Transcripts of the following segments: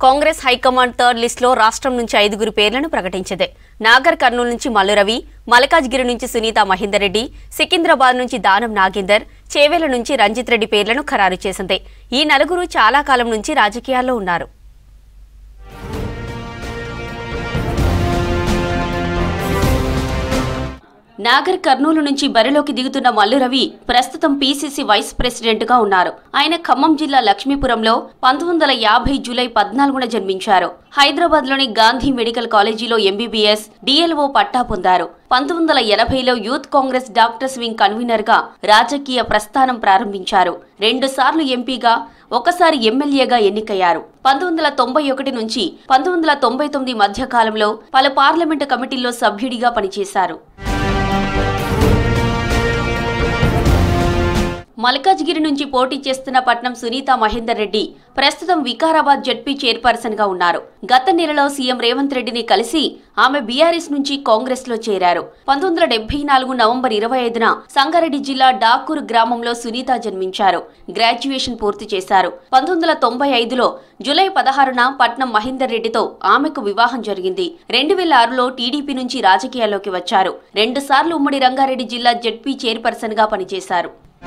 Congress high command third లిస్టులో రాష్ట్రం నుంచి ఐదుగురు పేర్లను ప్రకటించింది నాగర్ కర్నూలు నుంచి మల్లురవి మలకాజ్గిరి నుంచి సునీత మహేందర్ రెడ్డి సికింద్రాబాద్ నుంచి దానం నాగేందర్ చేవేల నుంచి రంజిత్ రెడ్డి పేర్లను ఖరారు చేసింది ఈ నలుగురు చాలా కాలం నుంచి రాజకీయాల్లో ఉన్నారు నాగర్ కర్నూలు నుంచి బరిలోకి దిగుతున్న మల్లు రవి ప్రస్తుతం పీసీసీ వైస్ ప్రెసిడెంట్ గా ఉన్నారు ఆయన ఖమ్మం జిల్లా లక్ష్మీపురంలో పంతొమ్మిది వందల యాభై జూలై పద్నాలుగున జన్మించారు హైదరాబాద్ లోని గాంధీ మెడికల్ కాలేజీలో ఎంబీబీఎస్ డిఎల్ఓ పట్టా పొందారు పంతొమ్మిది వందల ఎనభైలో youth Congress doctors wing convener గా రాజకీయ ప్రస్థానం ప్రారంభించారు రెండు సార్లు ఎంపీగా ఒకసారి ఎమ్మెల్యేగా ఎన్నికయ్యారు పంతొమ్మిది వందల తొంభై ఒకటి నుంచి పంతొమ్మిది వందల తొంభై తొమ్మిది మధ్య కాలంలో పలు పార్లమెంటు కమిటీల్లో సభ్యుడిగా పనిచేశారు మల్కాజ్గిరి నుంచి పోటీ చేస్తున్న పట్నం సునీత మహేందర్ రెడ్డి ప్రస్తుతం వికారాబాద్ జడ్పీ చైర్పర్సన్ గా ఉన్నారు గత నెలలో సీఎం రేవంత్ రెడ్డిని కలిసి ఆమె బీఆర్ఎస్ నుంచి కాంగ్రెస్ లో చేరారు పంతొమ్మిది వందల డెబ్బై నాలుగు నవంబర్ ఇరవై ఐదున సంగారెడ్డి జిల్లా డాకూర్ గ్రామంలో సునీత జన్మించారు గ్రాడ్యుయేషన్ పూర్తి చేశారు పంతొమ్మిది వందల తొంభై ఐదులో జూలై పదహారున పట్నం మహేందర్ రెడ్డితో ఆమెకు వివాహం జరిగింది రెండు వేల ఆరులో టీడీపీ నుంచి రాజకీయాల్లోకి వచ్చారు రెండు సార్లు ఉమ్మడి రంగారెడ్డి జిల్లా జడ్పీ చైర్పర్సన్ గా పనిచేశారు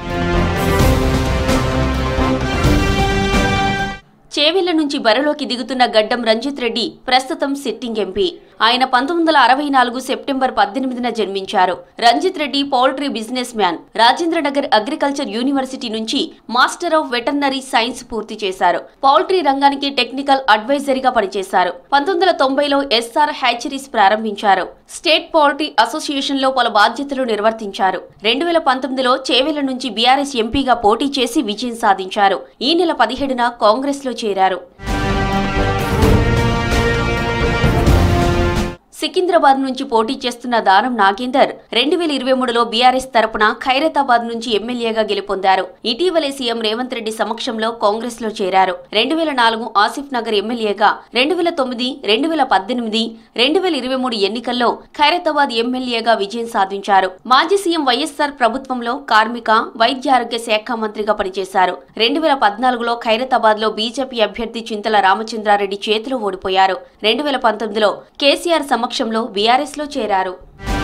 చేవెళ్ల నుంచి బరిలోకి దిగుతున్న గడ్డం రంజిత్ రెడ్డి ప్రస్తుతం సిట్టింగ్ ఎంపీ ఆయన పంతొమ్మిది వందల అరవై నాలుగు సెప్టెంబర్ పద్దెనిమిదిన జన్మించారు Ranjith Reddy poultry businessman Rajendranagar agriculture university నుంచి మాస్టర్ ఆఫ్ వెటర్నరీ సైన్స్ పూర్తి చేశారు పౌల్ట్రీ రంగానికి టెక్నికల్ అడ్వైజరీగా పనిచేశారు పంతొమ్మిది వందల తొంభైలో ఎస్ఆర్ హ్యాచరీస్ ప్రారంభించారు స్టేట్ పౌల్ట్రీ అసోసియేషన్ లో పలు బాధ్యతలు నిర్వర్తించారు రెండు వేల పంతొమ్మిదిలో చేవెళ్ల నుంచి బీఆర్ఎస్ ఎంపీగా పోటీ చేసి విజయం సాధించారు ఈ నెల పదిహేడున కాంగ్రెస్ లో చేరారు సికింద్రాబాద్ నుంచి పోటీ చేస్తున్న దానం నాగేందర్ రెండు వేల ఇరవై మూడులో బీఆర్ఎస్ తరపున ఖైరతాబాద్ నుంచి ఎమ్మెల్యేగా గెలుపొందారు ఇటీవలే సీఎం రేవంత్ రెడ్డి సమక్షంలో కాంగ్రెస్ లో చేరారు రెండు వేల నాలుగు ఆసిఫ్ నగర్ ఎమ్మెల్యేగా రెండు వేల తొమ్మిది రెండు వేల పద్దెనిమిది రెండు వేల ఇరవై మూడు ఎన్నికల్లో ఖైరతాబాద్ ఎమ్మెల్యేగా విజయం సాధించారు మాజీ సీఎం వైఎస్ఆర్ ప్రభుత్వంలో కార్మిక వైద్య ఆరోగ్య శాఖ మంత్రిగా పనిచేశారు రెండు వేల పద్నాలుగులో ఖైరతాబాద్ లో బీజేపీ అభ్యర్థి చింతల రామచంద్రారెడ్డి చేతిలో ఓడిపోయారు రెండు వేల పంతొమ్మిదిలో కేసీఆర్ సమక్షంలో బీఆర్ఎస్ లో చేరారు